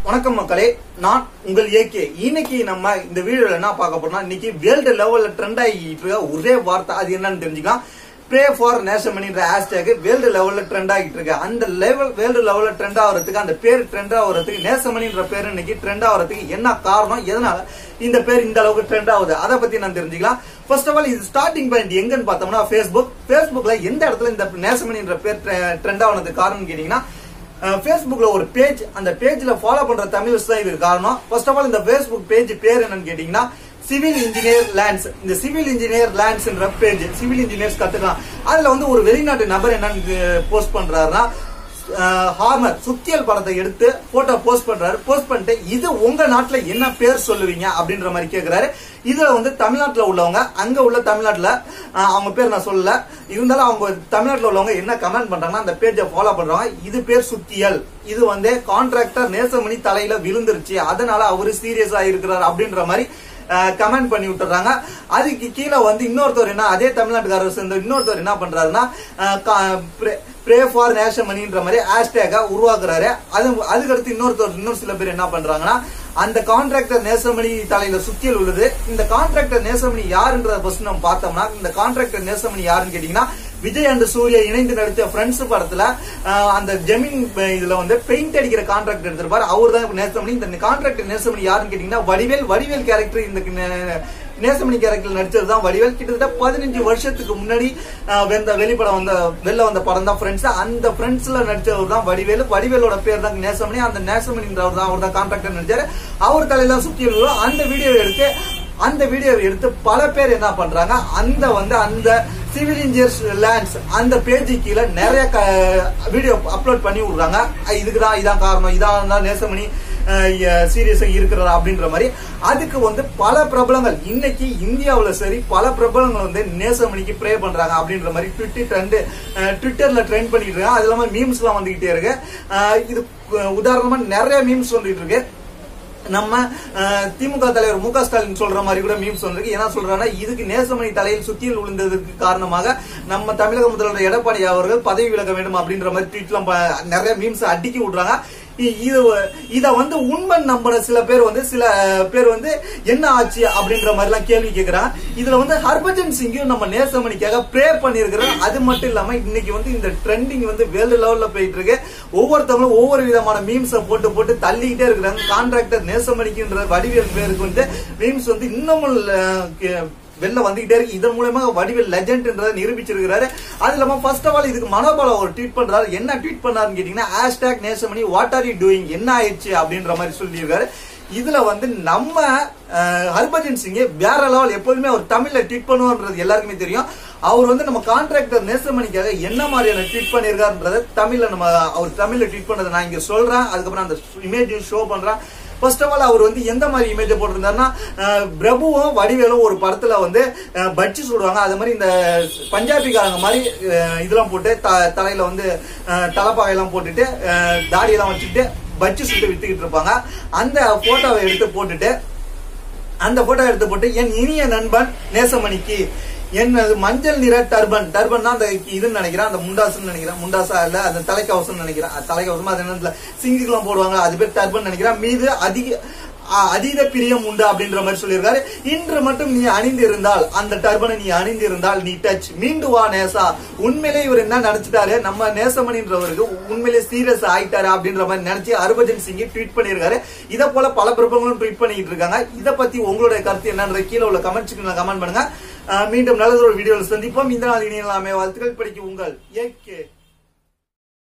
வணக்கம் மக்களே நான் உங்கள் ஏகே இன்னைக்கு நம்ம இந்த வீடியோல என்ன பார்க்க போறோம்னா இன்னைக்கு வேர்ல்டு லெவல்ல ட்ரெண்ட் ஆகிட்டு இருக்க ஒரே வார்த்தை அது என்னன்னு தெரிஞ்சுக்கலாம் ப்ரே ஃபார் நேஷமணின்ற ஹேஷ்டேக் வேர்ல்டு லெவல்ல ட்ரெண்ட் ஆகிட்டு இருக்கு அந்த லெவல் வேர்ல்டு லெவல்ல ட்ரெண்ட் ஆகிறதுக்கு அந்த பேர் ட்ரெண்ட் ஆகிறதுக்கு நேசமணின்ற பேர் இன்னைக்கு ட்ரெண்ட் ஆகிறதுக்கு என்ன காரணம் எதனால இந்த பேர் இந்த அளவுக்கு ட்ரெண்ட் ஆகுது அதை பத்தி நான் தெரிஞ்சுக்கலாம் ஃபர்ஸ்ட் ஆஃப் ஆல் இது ஸ்டார்டிங் பாயிண்ட் எங்கன்னு பார்த்தோம்னா ஃபேஸ்புக் ஃபேஸ்புக்ல எந்த இடத்துல இந்த நேசமணின்ற பேர் ட்ரெண்ட் ஆனதுக்கு காரணம் கேட்டீங்கன்னா ஃபேஸ்புக்ல ஒரு பேஜ் அந்த பேஜ்ல ஃபாலோ பண்ற தமிழர்ஸ் தான் இதுக்கு காரணம் ஃபர்ஸ்ட் ஆஃப் ஆல் இந்த ஃபேஸ்புக் பேஜ் பேர் என்னன்னு கேட்டீங்கன்னா சிவில் இன்ஜினியர் லேண்ட்ஸ் இந்த சிவில் இன்ஜினியர் லேண்ட்ஸ்ன்ற பேஜ் சிவில் இன்ஜினியர்ஸ் கத்துக்கலாம் அதுல வந்து ஒரு வெளிநாட்டு நபர் என்னன்னு போஸ்ட் பண்றாருன்னா ஹார்மர் சுத்தியல் படத்தை எடுத்து போட்டோ போஸ்ட் பண்றாரு போஸ்ட் பண்ணிட்டு இது உங்க நாட்டுல என்ன பேர் சொல்லுவீங்க அப்படின்ற மாதிரி கேக்குறாரு இதுல வந்து தமிழ்நாட்டுல உள்ளவங்க அங்க உள்ள தமிழ்நாட்டுல அஹ், அவங்க பேர் நான் சொல்லல இருந்தாலும் அவங்க தமிழ்நாட்டுல உள்ளவங்க என்ன கமெண்ட் பண்றாங்கன்னா அந்த பேஜை ஃபாலோ பண்றாங்க இது பேர் சுத்தியல் இது வந்து கான்ட்ராக்டர் நேசமணி தலையில விழுந்துருச்சு அதனால அவரு சீரியஸா இருக்கிறார் அப்படின்ற மாதிரி கமெண்ட் பண்ணி விட்டுறாங்க அதுக்கு கீழே வந்து இன்னொருத்தர் என்ன அதே தமிழ்நாட்டுக்காரர் சேர்ந்த இன்னொருத்தர் என்ன பண்றாருன்னா ப்ரே ஃபார் நேஷமணின்ற மாதிரி ஹேஷ்டேக உருவாக்குறாரு அது அதுக்கடுத்து இன்னொருத்தர் இன்னொரு சில பேர் என்ன பண்றாங்கன்னா அந்த கான்ட்ராக்டர் நேசமணி தலையில சுத்தியல் உள்ளது இந்த கான்ட்ராக்டர் நேசமணி யாருன்றத ஃபர்ஸ்ட் நம்ம பார்த்தோம்னா இந்த கான்ட்ராக்டர் நேசமணி யாருன்னு கேட்டீங்கன்னா விஜய் அண்ட் சூர்யா இணைந்து நடித்த ஃப்ரெண்ட்ஸ் படத்துல அஹ், அந்த ஜெமின் இதுல வந்து பெயிண்ட் அடிக்கிற கான்ட்ராக்ட் எடுத்திருப்பாரு அவர் தான் நேசமணி இந்த கான்ட்ராக்டர் நேசமணி யாருன்னு கேட்டீங்கன்னா வடிவேல் வடிவேல் கேரக்டர் இந்த நே- நேசமணி கேரக்டர் நடிச்சது தான் வடிவேல் கிட்டத்தட்ட பதினஞ்சு வருஷத்துக்கு முன்னாடி அஹ், வெந்த வெளிப்படம் வந்த வெளில வந்த படம் தான் ஃப்ரெண்ட்ஸ் அந்த ஃப்ரெண்ட்ஸ்ல நடிச்சவர் தான் வடிவேல் வடிவேலோட பேர் தான் நேசமணி அந்த நேசமணின்றவர் தான் அவர் தான் கான்ட்ராக்டர் நடிச்சாரு அவர் தலையில சுத்தி விழுவோம் அந்த வீடியோ எடுத்து அந்த வீடியோவை எடுத்து பல பேர் என்ன பண்றாங்க அந்த வந்து அந்த சிவில் இன்ஜினியர்ஸ் லேண்ட்ஸ் அந்த பேஜ் கீழே நிறைய வீடியோ அப்லோட் பண்ணி விடுறாங்க அஹ் இதுக்கு தான் இதான் காரணம் இதான் தான் நேசமணி சீரியஸா இருக்கிறதா அப்படின்ற மாதிரி அதுக்கு வந்து பல பிரபலங்கள் இன்னைக்கு இந்தியாவுல சரி பல பிரபலங்கள் வந்து நேசமணிக்கு ப்ரே பண்றாங்க அப்படின்ற மாதிரி ட்விட்டர் ட்ரெண்ட் ட்விட்டர்ல ட்ரெண்ட் பண்ணிட்டு இருக்காங்க அது இல்லாம மீம்ஸ் எல்லாம் வந்துகிட்டே இருக்கு அஹ் இது அஹ் உதாரணமா நிறைய மீம்ஸ் வந்துட்டு இருக்கு நம்ம அஹ், திமுக தலைவர் மு க ஸ்டாலின் சொல்ற மாதிரி கூட மீம்ஸ் வந்திருக்கு என்ன சொல்றாங்கன்னா இதுக்கு நேசமணி தலையில் சுத்தியில் விழுந்ததற்கு காரணமாக நம்ம தமிழக முதல்வர் எடப்பாடி அவர்கள் பதவி விலக வேண்டும் அப்படின்ற மாதிரி ட்வீட்லாம் ப- நிறைய மீம்ஸ் அடிக்கி விடுறாங்க இ- இது இத வந்து உண்மை நம்பின சில பேர் வந்து சில பேர் வந்து என்ன ஆச்சு அப்படின்ற மாதிரி எல்லாம் கேள்வி கேக்குறாங்க இதுல வந்து ஹர்பஜன் சிங்கும் நம்ம நேசமணிக்காக ப்ரே பண்ணிருக்கிறோம் அது மட்டும் இல்லாம இன்னைக்கு வந்து இந்த ட்ரெண்டிங் வந்து வேர்ல்டு லெவல்ல போயிட்டு இருக்கு ஒவ்வொருத்தவங்களும் ஒவ்வொரு விதமான மீம்ஸை போட்டு போட்டு தள்ளிக்கிட்டே இருக்கிறாங்க கான்ட்ராக்டர் நேசமணிக்குன்ற வடிவேல் பேருக்கு வந்து மீம்ஸ் வந்து இன்னமும் அஹ், கே- வெளில வந்துகிட்டே இருக்கு இதன் மூலமா வடிவேல் லெஜெண்ட்ன்றதை நிரூபிச்சிருக்காரு அது இல்லாம ஃபர்ஸ்ட் ஆஃப் ஆல் இதுக்கு மனோபால ஒரு ட்வீட் பண்றாரு என்ன ட்வீட் பண்ணாருன்னு கேட்டீங்கன்னா hashtag Nesamani what are you doing என்ன ஆயிடுச்சு அப்படின்ற மாதிரி சொல்லியிருக்காரு இதுல வந்து நம்ம அஹ், ஹர்பஜன் சிங் வேற லெவல் எப்போதுமே அவர் தமிழ்ல ட்வீட் பண்ணுவோன்றது எல்லாருக்குமே தெரியும் அவர் வந்து நம்ம கான்ட்ராக்டர் நேசமணிக்காக என்ன மாதிரியான ட்வீட் பண்ணியிருக்காருன்றத தமிழ்ல நம்ம அவர் தமிழ்ல ட்வீட் பண்ணதை நான் இங்க சொல்றேன் அதுக்கப்புறம் அந்த இமேஜ் ஷோ பண்றேன் ஃபர்ஸ்ட் ஆஃப் ஆல் அவர் வந்து எந்த மாதிரி இமேஜ் போட்டிருந்தாருன்னா அஹ், பிரபுவும் வடிவேலும் ஒரு படத்துல வந்து அஹ், பஜ்ஜி சுடுவாங்க அது மாதிரி இந்த பஞ்சாபிக்காரங்க மாதிரி அஹ், இதெல்லாம் போட்டு த- தலையில வந்து அஹ், தலைப்பாகையெல்லாம் போட்டுட்டு அஹ், தாடியெல்லாம் வச்சுட்டு பஜ்ஜி சுட்டு வித்துக்கிட்டு இருப்பாங்க அந்த போட்டோவை எடுத்து போட்டுட்டு அந்த போட்டோ எடுத்து போட்டு என் இனிய நண்பன் நேசமணிக்கு என்னது மஞ்சள் நிற டர்பன் டர்பன் தான் அந்த இதுன்னு நினைக்கிறேன் அந்த முண்டாசுன்னு நினைக்கிறேன் முண்டாசா இல்ல அந்த தலைக்கவசம் நினைக்கிறேன் அது தலைக்கவசமா அது என்ன சிங்குக்கெல்லாம் போடுவாங்க அது பேர் டர்பன் நினைக்கிறேன் மீது அதிக அ- அதீத பிரியம் உண்டு அப்படின்ற மாதிரி சொல்லியிருக்காரு இன்று மட்டும் நீ அணிந்து இருந்தால் அந்த டர்பனை நீ அணிந்து இருந்தால் நீ டச் மீண்டு வா நேசா உண்மையிலே இவர் என்ன நினைச்சிட்டாரு நம்ம நேசமணின்றவருக்கு உண்மையிலே சீரியஸ் ஆயிட்டாரு அப்படின்ற மாதிரி நினைச்சு ஹர்பஜன் சிங் ட்வீட் பண்ணியிருக்காரு இதை போல பல பிரபலங்களும் ட்வீட் பண்ணிட்டு இருக்காங்க இதை பத்தி உங்களுடைய கருத்து என்னன்றத கீழே உள்ள கமெண்ட் கமெண்ட் பண்ணுங்க அஹ் மீண்டும் நல்லதொரு வீடியோவில் சந்திப்போம் இந்த நாள் இனியலாமே வாழ்த்துக்கள் படிக்க உங்கள் ஏகே